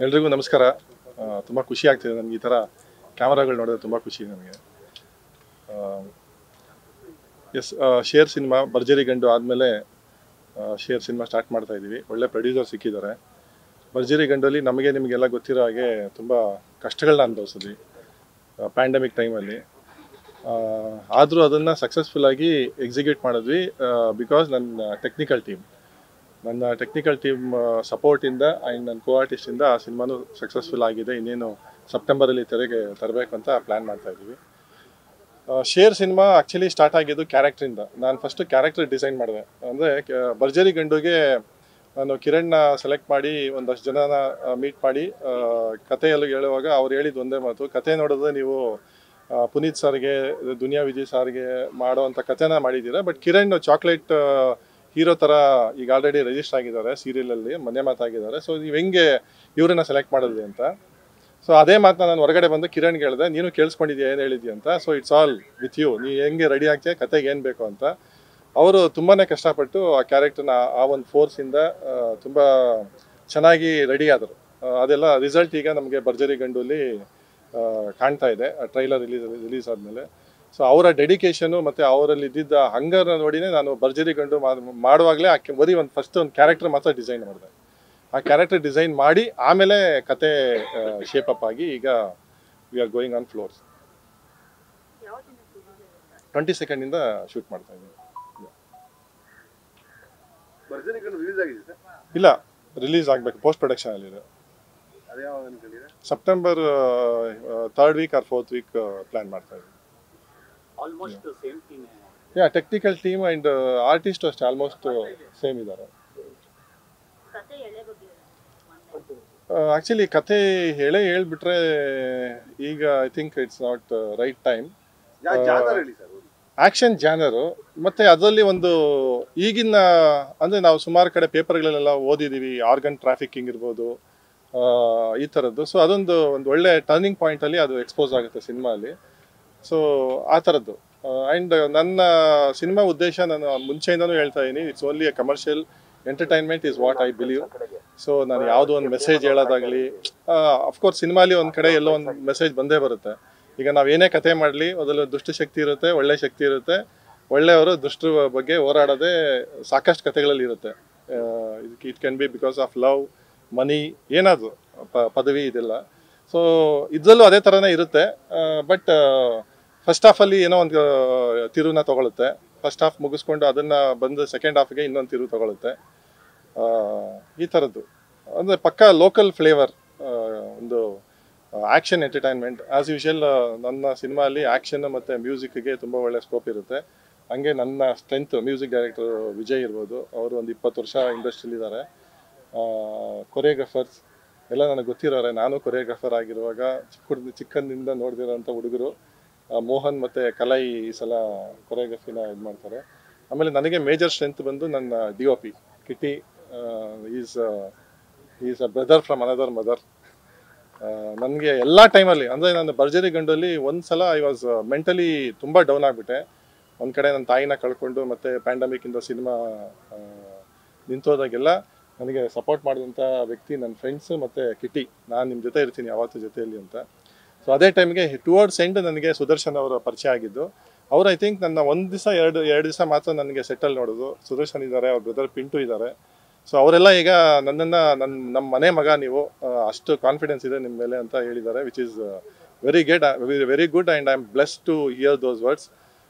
ಎಲ್ರಿಗೂ ನಮಸ್ಕಾರ ತುಂಬ ಖುಷಿ ಆಗ್ತಿದೆ ನನಗೆ ಈ ಥರ ಕ್ಯಾಮರಾಗಳು ನೋಡಿದ್ರೆ ತುಂಬ ಖುಷಿ ನನಗೆ ಎಸ್ ಶೇರ್ ಸಿನಿಮಾ ಭರ್ಜರಿ ಗಂಡು ಆದಮೇಲೆ ಶೇರ್ ಸಿನಿಮಾ ಸ್ಟಾರ್ಟ್ ಮಾಡ್ತಾ ಇದ್ದೀವಿ ಒಳ್ಳೆ ಪ್ರೊಡ್ಯೂಸರ್ ಸಿಕ್ಕಿದ್ದಾರೆ ಭರ್ಜರಿ ಗಂಡಲ್ಲಿ ನಮಗೆ ನಿಮಗೆಲ್ಲ ಗೊತ್ತಿರೋ ಹಾಗೆ ತುಂಬ ಕಷ್ಟಗಳನ್ನ ಅನುಭವಿಸಿದ್ವಿ ಪ್ಯಾಂಡಮಿಕ್ ಟೈಮಲ್ಲಿ ಆದರೂ ಅದನ್ನು ಸಕ್ಸಸ್ಫುಲ್ಲಾಗಿ ಎಕ್ಸಿಕ್ಯೂಟ್ ಮಾಡಿದ್ವಿ ಬಿಕಾಸ್ ನನ್ನ ಟೆಕ್ನಿಕಲ್ ಟೀಮ್ ನನ್ನ ಟೆಕ್ನಿಕಲ್ ಟೀಮ್ ಸಪೋರ್ಟಿಂದ ಆ್ಯಂಡ್ ನನ್ನ ಕೋ ಆರ್ಟಿಸ್ಟಿಂದ ಆ ಸಿನಿಮಾನು ಸಕ್ಸಸ್ಫುಲ್ ಆಗಿದೆ ಇನ್ನೇನು ಸೆಪ್ಟೆಂಬರಲ್ಲಿ ತೆರೆಗೆ ತರಬೇಕು ಅಂತ ಪ್ಲ್ಯಾನ್ ಮಾಡ್ತಾ ಇದ್ದೀವಿ ಶೇರ್ ಸಿನಿಮಾ ಆ್ಯಕ್ಚುಲಿ ಸ್ಟಾರ್ಟ್ ಆಗಿದ್ದು ಕ್ಯಾರೆಕ್ಟ್ರಿಂದ ನಾನು ಫಸ್ಟು ಕ್ಯಾರೆಕ್ಟರ್ ಡಿಸೈನ್ ಮಾಡಿದೆ ಅಂದರೆ ಭರ್ಜರಿ ಗಂಡುಗೆ ನಾನು ಕಿರಣ್ನ ಸೆಲೆಕ್ಟ್ ಮಾಡಿ ಒಂದಷ್ಟು ಜನನ ಮೀಟ್ ಮಾಡಿ ಆ, ಕಥೆಯಲ್ಲಿ ಹೇಳುವಾಗ ಅವ್ರು ಹೇಳಿದ್ದು ಒಂದೇ ಮಾತು ಕತೆ ನೋಡಿದ್ರೆ ನೀವು ಆ, ಪುನೀತ್ ಸರ್ಗೆ ದುನಿಯಾ ವಿಜಯ್ ಸರ್ಗೆ ಮಾಡೋ ಅಂಥ ಕಥೆನ ಮಾಡಿದ್ದೀರಾ ಬಟ್ ಕಿರಣ್ ಚಾಕ್ಲೇಟ್ ಹೀರೋ ಥರ ಈಗ ಆಲ್ರೆಡಿ ರಿಜಿಸ್ಟರ್ ಆಗಿದ್ದಾರೆ ಸೀರಿಯಲಲ್ಲಿ ಮನೆ ಮಾತಾಗಿದ್ದಾರೆ ಸೊ ನೀವು ಹೆಂಗೆ ಇವ್ರನ್ನ ಸೆಲೆಕ್ಟ್ ಮಾಡಿದ್ರಿ ಅಂತ ಸೊ ಅದೇ ಮಾತನ್ನ ನಾನು ಹೊರಗಡೆ ಬಂದು ಕಿರಣ್ಗೆ ಹೇಳಿದೆ ನೀನು ಕೇಳಿಸ್ಕೊಂಡಿದ್ಯಾ ಏನು ಹೇಳಿದ್ಯಾ ಅಂತ so it's all with you ನೀ ಹೆಂಗೆ ರೆಡಿ ಆಗ್ತೀಯ ಕತೆಗೆ ಏನು ಬೇಕು ಅಂತ ಅವರು ತುಂಬಾ ಕಷ್ಟಪಟ್ಟು ಆ ಕ್ಯಾರೆಕ್ಟರ್ನ ಆ ಒಂದು ಫೋರ್ಸಿಂದ ತುಂಬ ಚೆನ್ನಾಗಿ ರೆಡಿ ಆದರು ಅದೆಲ್ಲ ರಿಸಲ್ಟ್ ಈಗ ನಮಗೆ ಭರ್ಜರಿ ಗಂಡೂಲಿ ಆ, ಕಾಣ್ತಾ ಇದೆ ಟ್ರೈಲರ್ ರಿಲೀಸ್ ರಿಲೀಸ್ ಆದಮೇಲೆ ಸೊ ಅವರ ಡೆಡಿಕೇಶನು ಮತ್ತು ಅವರಲ್ಲಿ ಇದ್ದಿದ್ದ ಹಂಗರ್ನ ನೋಡಿನೇ ನಾನು ಭರ್ಜರಿ ಗಂಡು ಮಾ- ಮಾಡುವಾಗಲೇ ಆ ಕೆ- ಬರೀ ಒಂದು ಫಸ್ಟ್ ಒಂದು ಕ್ಯಾರೆಕ್ಟರ್ ಮಾತ್ರ ಡಿಸೈನ್ ಮಾಡಿದೆ ಆ ಕ್ಯಾರೆಕ್ಟರ್ ಡಿಸೈನ್ ಮಾಡಿ ಆಮೇಲೆ ಕತೆ ಶೇಪ್ ಅಪ್ ಆಗಿ ಈಗ we are going on floors twenty ಸೆಕೆಂಡಿಂದ ಶೂಟ್ ಮಾಡ್ತಾ ಇದ್ದೀವಿ ಭರ್ಜರಿ ಕಂಡು ರಿಲೀಸ್ ಆಗಿದೆ ಸರ್ ಇಲ್ಲ ರಿಲೀಸ್ ಆಗಬೇಕು ಪೋಸ್ಟ್ ಪ್ರೊಡಕ್ಷನ್ ಅಲ್ಲಿ ಇದೆ ಅದೇ ಯಾವಾಗ ಅನ್ಕೊಂಡಿದೆ September third week or fourth week plan ಮಾಡ್ತಾ ಇದ್ದೀವಿ almost same team yeah technical team and artist ಅಷ್ಟೇ ಆಲ್ಮೋಸ್ಟ್ ಸೇಮ್ ಇದ್ದಾರೆ ಕತೆ ಎಳೆ ಬಗ್ಗೆ ಆ್ಯಕ್ಚುಲಿ ಕತೆ ಹೇಳೇ ಹೇಳ್ಬಿಟ್ರೆ ಈಗ I think it's not right time yeah genre ಹೇಳಿ ಸರ್ ಆಕ್ಷನ್ ಜಾನರು ಮತ್ತೆ ಅದರಲ್ಲಿ ಒಂದು ಈಗಿನ ಅಂದರೆ ನಾವು ಸುಮಾರು ಕಡೆ ಪೇಪರ್ಗಳಲ್ಲೆಲ್ಲ ಓದಿದ್ದೀವಿ ಆರ್ಗನ್ ಟ್ರಾಫಿಕಿಂಗ್ ಇರ್ಬೋದು ಆ, ಈ ಥರದ್ದು ಸೊ ಅದೊಂದು ಒಂದು ಒಳ್ಳೆ ಟರ್ನಿಂಗ್ ಪಾಯಿಂಟಲ್ಲಿ ಅದು ಎಕ್ಸ್ಪೋಸ್ ಆಗುತ್ತೆ ಸಿನಿಮಾ ಅಲ್ಲಿ ಸೊ ಆ ಥರದ್ದು ಆ್ಯಂಡ್ ನನ್ನ ಸಿನಿಮಾ ಉದ್ದೇಶ ನಾನು ಮುಂಚೆಯಿಂದನೂ ಹೇಳ್ತಾ ಇದ್ದೀನಿ it's only a commercial entertainment is what I believe so ನಾನು ಯಾವುದೋ ಒಂದು ಮೆಸೇಜ್ ಹೇಳೋದಾಗಲಿ ಅಫ್ಕೋರ್ಸ್ ಸಿನಿಮಾಲಿ ಒಂದು ಕಡೆ ಎಲ್ಲೋ ಒಂದು ಮೆಸೇಜ್ ಬಂದೇ ಬರುತ್ತೆ ಈಗ ನಾವು ಏನೇ ಕತೆ ಮಾಡಲಿ ಅದರಲ್ಲಿ ದುಷ್ಟ ಶಕ್ತಿ ಇರುತ್ತೆ ಒಳ್ಳೆ ಶಕ್ತಿ ಇರುತ್ತೆ ಒಳ್ಳೆಯವರು ದುಷ್ಟರ ಬಗ್ಗೆ ಹೋರಾಡೋದೇ ಸಾಕಷ್ಟು ಕತೆಗಳಲ್ಲಿ ಇರುತ್ತೆ it can be because of love money ಏನಾದ್ರು ಪ ಪದವಿ ಇದೆಲ್ಲ ಸೊ ಇದರಲ್ಲೂ ಅದೇ ಥರನೇ ಇರುತ್ತೆ ಬಟ್ ಫಸ್ಟ್ ಹಾಫಲ್ಲಿ ಏನೋ ಒಂದು ತಿರುವನ್ನ ತಗೊಳುತ್ತೆ ಫಸ್ಟ್ ಹಾಫ್ ಮುಗಿಸ್ಕೊಂಡು ಅದನ್ನು ಬಂದು ಸೆಕೆಂಡ್ ಹಾಫ್ಗೆ ಇನ್ನೊಂದು ತಿರುವು ತಗೊಳುತ್ತೆ ಆ, ಈ ಥರದ್ದು ಅಂದರೆ ಪಕ್ಕ ಲೋಕಲ್ ಫ್ಲೇವರ್ ಒಂದು ಆ್ಯಕ್ಷನ್ ಎಂಟರ್ಟೈನ್ಮೆಂಟ್ ಆ್ಯಸ್ ಯೂಶುವಲ್ ನನ್ನ ಸಿನಿಮಾಲಿ ಆ್ಯಕ್ಷನ್ ಮತ್ತು ಮ್ಯೂಸಿಕ್ಗೆ ತುಂಬ ಒಳ್ಳೆ ಸ್ಕೋಪ್ ಇರುತ್ತೆ ಹಂಗೆ ನನ್ನ ಸ್ಟ್ರೆಂತ್ ಮ್ಯೂಸಿಕ್ ಡೈರೆಕ್ಟರ್ ವಿಜಯ್ ಇರ್ಬೋದು ಅವರು ಒಂದು ಇಪ್ಪತ್ತು ವರ್ಷ ಇಂಡಸ್ಟ್ರಿಲಿದ್ದಾರೆ ಕೊರಿಯೋಗ್ರಫರ್ಸ್ ಎಲ್ಲ ನನಗೆ ಗೊತ್ತಿರೋರೆ ನಾನು ಕೊರಿಯೋಗ್ರಫರ್ ಆಗಿರುವಾಗ ಚಿಕ್ಕ ಚಿಕ್ಕಂದಿಂದ ನೋಡ್ದಿರೋಂಥ ಹುಡುಗರು ಆ, ಮೋಹನ್ ಮತ್ತು ಕಲೈ ಈ ಸಲ ಕೊರಿಯೋಗ್ರಫಿನ ಇದು ಮಾಡ್ತಾರೆ ಆಮೇಲೆ ನನಗೆ ಮೇಜರ್ ಸ್ಟ್ರೆಂತ್ ಬಂದು ನನ್ನ D O P Kitty is is a brother from another mother ನನಗೆ ಎಲ್ಲ ಟೈಮಲ್ಲಿ ಅಂದರೆ ನಾನು ಭರ್ಜರಿ ಗಂಡಲ್ಲಿ ಒಂದು ಸಲ ಐ ವಾಸ್ ಮೆಂಟಲಿ ತುಂಬ ಡೌನ್ ಆಗಿಬಿಟ್ಟೆ ಒಂದು ಕಡೆ ನನ್ನ ತಾಯಿನ ಕಳ್ಕೊಂಡು ಮತ್ತು ಪ್ಯಾಂಡಮಿಕ್ಕಿಂದ ಸಿನಿಮಾ ನಿಂತೋದಾಗೆಲ್ಲ ನನಗೆ ಸಪೋರ್ಟ್ ಮಾಡಿದಂಥ ವ್ಯಕ್ತಿ ನನ್ನ ಫ್ರೆಂಡ್ಸು ಮತ್ತು ಕಿಟಿ ನಾನು ನಿಮ್ಮ ಜೊತೆ ಇರ್ತೀನಿ ಯಾವತ್ತೂ ಜೊತೆಯಲ್ಲಿ ಅಂತ ಸೊ ಅದೇ ಟೈಮ್ಗೆ ಟುವರ್ಡ್ಸ್ ಎಂಡ್ ನನಗೆ ಸುದರ್ಶನ್ ಅವರ ಪರಿಚಯ ಆಗಿದ್ದು ಅವ್ರು ಐ ಥಿಂಕ್ ನನ್ನ ಒಂದು ದಿವಸ ಎರಡು ಎರಡು ದಿವಸ ಮಾತ್ರ ನನಗೆ ಸೆಟಲ್ ನೋಡೋದು ಸುದರ್ಶನ್ ಇದ್ದಾರೆ ಅವ್ರ ಬ್ರದರ್ ಪಿಂಟು ಇದ್ದಾರೆ ಸೊ ಅವರೆಲ್ಲ ಈಗ ನನ್ನನ್ನು ನನ್ನ ನಮ್ಮ ಮನೆ ಮಗ ನೀವು ಆ, ಅಷ್ಟು ಕಾನ್ಫಿಡೆನ್ಸ್ ಇದೆ ನಿಮ್ಮ ಮೇಲೆ ಅಂತ ಹೇಳಿದ್ದಾರೆ which is very good very good and I am bless to hear those words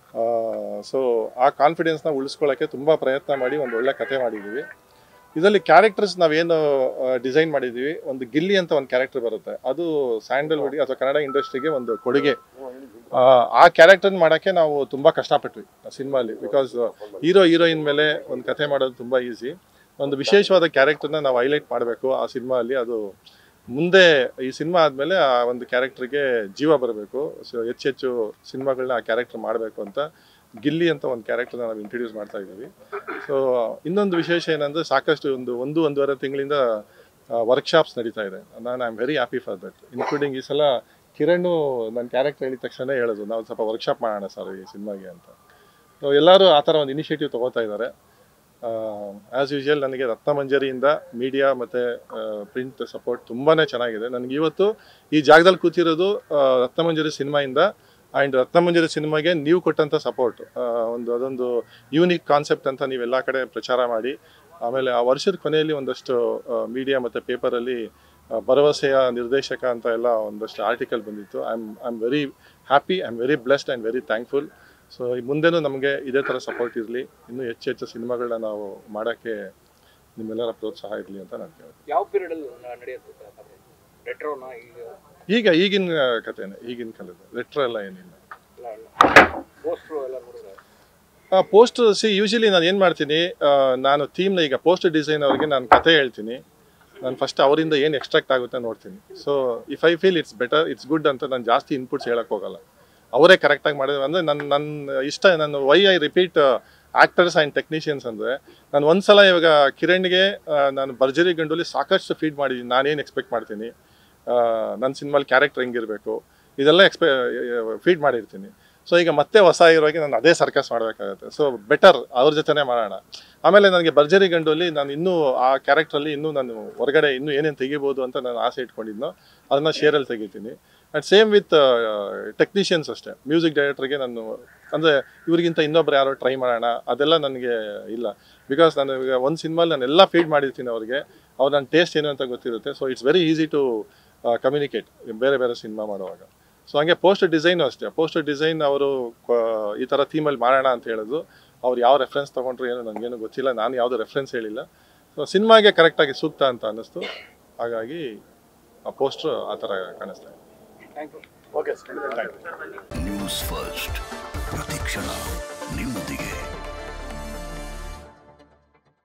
so ಆ ಕಾನ್ಫಿಡೆನ್ಸ್ನ ಉಳಿಸ್ಕೊಳ್ಳೋಕ್ಕೆ ತುಂಬ ಪ್ರಯತ್ನ ಮಾಡಿ ಒಂದು ಒಳ್ಳೆ ಕತೆ ಮಾಡಿದ್ದೀವಿ ಇದರಲ್ಲಿ ಕ್ಯಾರೆಕ್ಟರ್ಸ್ ನಾವೇನು ಡಿಸೈನ್ ಮಾಡಿದ್ದೀವಿ ಒಂದು ಗಿಲ್ಲಿ ಅಂತ ಒಂದು ಕ್ಯಾರೆಕ್ಟರ್ ಬರುತ್ತೆ ಅದು ಸ್ಯಾಂಡಲ್ವುಡ್ಗೆ ಅಥವಾ ಕನ್ನಡ ಇಂಡಸ್ಟ್ರಿಗೆ ಒಂದು ಕೊಡುಗೆ ಆ, ಆ ಕ್ಯಾರೆಕ್ಟರ್ ಮಾಡೋಕ್ಕೆ ನಾವು ತುಂಬ ಕಷ್ಟಪಟ್ವಿ ಸಿನಿಮಾಲಿ ಬಿಕಾಸ್ ಹೀರೋ ಹೀರೋಯಿನ್ ಮೇಲೆ ಒಂದು ಕತೆ ಮಾಡೋದು ತುಂಬ ಈಸಿ ಒಂದು ವಿಶೇಷವಾದ ಕ್ಯಾರೆಕ್ಟರ್ನ ನಾವು ಹೈಲೈಟ್ ಮಾಡಬೇಕು ಆ ಸಿನಿಮಾಲಿ ಅದು ಮುಂದೆ ಈ ಸಿನಿಮಾ ಆದಮೇಲೆ ಆ ಒಂದು ಕ್ಯಾರೆಕ್ಟರ್ಗೆ ಜೀವ ಬರಬೇಕು ಸೊ ಹೆಚ್ಚು ಹೆಚ್ಚು ಸಿನಿಮಾಗಳನ್ನ ಆ ಕ್ಯಾರೆಕ್ಟರ್ ಮಾಡಬೇಕು ಅಂತ ಗಿಲ್ಲಿ ಅಂತ ಒಂದು ಕ್ಯಾರೆಕ್ಟರ್ನ ನಾವು ಇಂಟ್ರೊಡ್ಯೂಸ್ ಮಾಡ್ತಾ ಇದ್ದೀವಿ ಸೊ ಇನ್ನೊಂದು ವಿಶೇಷ ಏನಂದರೆ ಸಾಕಷ್ಟು ಒಂದು ಒಂದು ಒಂದೂವರೆ ತಿಂಗಳಿಂದ ವರ್ಕ್ಶಾಪ್ಸ್ ನಡೀತಾ ಇದೆ ನಾನು I am very happy for that including ಈ ಸಲ ಕಿರಣ್ ನನ್ನ ಕ್ಯಾರೆಕ್ಟರ್ ಹೇಳಿದ ತಕ್ಷಣ ಹೇಳೋದು ನಾವು ಸ್ವಲ್ಪ ವರ್ಕ್ಶಾಪ್ ಮಾಡೋಣ ಸರ್ ಈ ಸಿನಿಮಾಗೆ ಅಂತ ಸೊ ಎಲ್ಲರೂ ಆ ಥರ ಒಂದು ಇನಿಷಿಯೇಟಿವ್ ತೊಗೋತಾ ಇದ್ದಾರೆ ಆ್ಯಸ್ ಯೂಶುವಲ್ ನನಗೆ ರತ್ನಮಂಜರಿಯಿಂದ ಮೀಡಿಯಾ ಮತ್ತು ಪ್ರಿಂಟ್ ಸಪೋರ್ಟ್ ತುಂಬಾ ಚೆನ್ನಾಗಿದೆ ನನಗೆ ಇವತ್ತು ಈ ಜಾಗದಲ್ಲಿ ಕೂತಿರೋದು ಆ, ರತ್ನಮಂಜರಿ ಸಿನಿಮಾಯಿಂದ ಆ್ಯಂಡ್ ರತ್ನಮಂಜರಿ ಸಿನಿಮಾಗೆ ನೀವು ಕೊಟ್ಟಂಥ ಸಪೋರ್ಟ್ ಒಂದು ಅದೊಂದು ಯೂನಿಕ್ ಕಾನ್ಸೆಪ್ಟ್ ಅಂತ ನೀವೆಲ್ಲ ಕಡೆ ಪ್ರಚಾರ ಮಾಡಿ ಆಮೇಲೆ ಆ ವರ್ಷದ ಕೊನೆಯಲ್ಲಿ ಒಂದಷ್ಟು ಮೀಡಿಯಾ ಮತ್ತು ಪೇಪರಲ್ಲಿ ಭರವಸೆಯ ನಿರ್ದೇಶಕ ಅಂತ ಎಲ್ಲ ಒಂದಷ್ಟು ಆರ್ಟಿಕಲ್ ಬಂದಿತ್ತು I am I am very happy I am very blessed and very thankful so ಈ ಮುಂದೆನೂ ನಮಗೆ ಇದೇ ಥರ ಸಪೋರ್ಟ್ ಇರಲಿ ಇನ್ನೂ ಹೆಚ್ಚು ಹೆಚ್ಚು ಸಿನಿಮಾಗಳನ್ನ ನಾವು ಮಾಡೋಕ್ಕೆ ನಿಮ್ಮೆಲ್ಲರ ಪ್ರೋತ್ಸಾಹ ಇರಲಿ ಅಂತ ನಾನು ಕೇಳ್ತೀನಿ ಯಾವ ಪೀರಿಯಡ್ ಅಲ್ಲಿ ನಡೆಯುತ್ತೆ ಸರ್ ಕಥೆ ರೆಟ್ರೋನ ಈಗ ಈಗ ಈಗಿನ ಕಥೆನೇ ಈಗಿನ ಕಾಲದ ಲೆಟ್ರ್ ಎಲ್ಲ ಏನಿಲ್ಲ ಪೋಸ್ಟ್ರು ಎಲ್ಲ ನೋಡಿದ್ರೆ ಪೋಸ್ಟ್ ಸಿ ಯೂಶಲಿ ನಾನು ಏನು ಮಾಡ್ತೀನಿ ಆ, ನಾನು ಥೀಮ್ನ ಈಗ ಪೋಸ್ಟ್ ಡಿಸೈನ್ ಅವ್ರಿಗೆ ನಾನು ಕತೆ ಹೇಳ್ತೀನಿ ನಾನು ಫಸ್ಟ್ ಅವರಿಂದ ಏನು ಎಕ್ಸ್ಟ್ರಾಕ್ಟ್ ಆಗುತ್ತೆ ನೋಡ್ತೀನಿ so if I feel it's better it's good ಅಂತ ನಾನು ಜಾಸ್ತಿ ಇನ್ಪುಟ್ಸ್ ಹೇಳಕ್ಕೆ ಹೋಗಲ್ಲ ಅವರೇ ಕರೆಕ್ಟಾಗಿ ಮಾಡಿದ್ರೆ ಅಂದರೆ ನನ್ನ ನನ್ನ ಇಷ್ಟ ನಾನು why I repeat actors and technicians ಅಂದರೆ ನಾನು ಒಂದ್ಸಲ ಇವಾಗ ಕಿರಣ್ಗೆ ಆ, ನಾನು ಭರ್ಜರಿ ಗಂಡಲ್ಲಿ ಸಾಕಷ್ಟು ಫೀಡ್ ಮಾಡಿದ್ದೀನಿ ನಾನೇನು ಎಕ್ಸ್ಪೆಕ್ಟ್ ಮಾಡ್ತೀನಿ ನನ್ನ ಸಿನಿಮಾಲಿ ಕ್ಯಾರೆಕ್ಟರ್ ಹೆಂಗಿರಬೇಕು ಇದೆಲ್ಲ ಎಕ್ಸ್ಪೆ ಫೀಡ್ ಮಾಡಿರ್ತೀನಿ ಸೊ ಈಗ ಮತ್ತೆ ಹೊಸ ಇರೋಗೆ ನಾನು ಅದೇ ಸರ್ಕಸ್ ಮಾಡಬೇಕಾಗುತ್ತೆ ಸೊ ಬೆಟರ್ ಅವ್ರ ಜೊತೆನೇ ಮಾಡೋಣ ಆಮೇಲೆ ನನಗೆ ಭರ್ಜರಿ ಗಂಡಲ್ಲಿ ನಾನು ಇನ್ನೂ ಆ ಕ್ಯಾರೆಕ್ಟ್ರಲ್ಲಿ ಇನ್ನೂ ನಾನು ಹೊರಗಡೆ ಇನ್ನೂ ಏನೇನು ತೆಗಿಬೋದು ಅಂತ ನಾನು ಆಸೆ ಇಟ್ಕೊಂಡಿದ್ನೋ ಅದನ್ನ ಶೇರಲ್ಲಿ ತೆಗಿತೀನಿ ಆ್ಯಂಡ್ ಸೇಮ್ ವಿತ್ ಟೆಕ್ನಿಷಿಯನ್ಸ್ ಅಷ್ಟೇ ಮ್ಯೂಸಿಕ್ ಡೈರೆಕ್ಟರ್ಗೆ ನಾನು ಅಂದರೆ ಇವ್ರಿಗಿಂತ ಇನ್ನೊಬ್ರು ಯಾರೋ ಟ್ರೈ ಮಾಡೋಣ ಅದೆಲ್ಲ ನನಗೆ ಇಲ್ಲ ಬಿಕಾಸ್ ನಾನು ಈಗ ಒಂದು ಸಿನಿಮಾಲಿ ನಾನು ಎಲ್ಲ ಫೀಡ್ ಮಾಡಿರ್ತೀನಿ ಅವ್ರಿಗೆ ಅವ್ರು ನನ್ನ ಟೇಸ್ಟ್ ಏನು ಅಂತ ಗೊತ್ತಿರುತ್ತೆ so it's very easy to communicate ಬೇರೆ ಬೇರೆ ಸಿನಿಮಾ ಮಾಡುವಾಗ ಸೊ ಹಂಗೆ ಪೋಸ್ಟರ್ ಡಿಸೈನು ಅಷ್ಟೇ ಪೋಸ್ಟರ್ ಡಿಸೈನ್ ಅವರು ಈ ಥರ ಥೀಮಲ್ಲಿ ಮಾಡೋಣ ಅಂತ ಹೇಳಿದ್ರು ಅವ್ರು ಯಾವ ರೆಫರೆನ್ಸ್ ತೊಗೊಂಡ್ರು ಏನೋ ನನಗೇನು ಗೊತ್ತಿಲ್ಲ ನಾನು ಯಾವುದೂ ರೆಫರೆನ್ಸ್ ಹೇಳಿಲ್ಲ ಸೊ ಸಿನಿಮಾಗೆ ಕರೆಕ್ಟಾಗಿ ಸೂಕ್ತ ಅಂತ ಅನ್ನಿಸ್ತು ಹಾಗಾಗಿ ಆ ಪೋಸ್ಟ್ರು ಆ ಥರ ಕಾಣಿಸ್ತಾ ಇದೆ thank you okay sir news first ಪ್ರತಿಕ್ಷಣ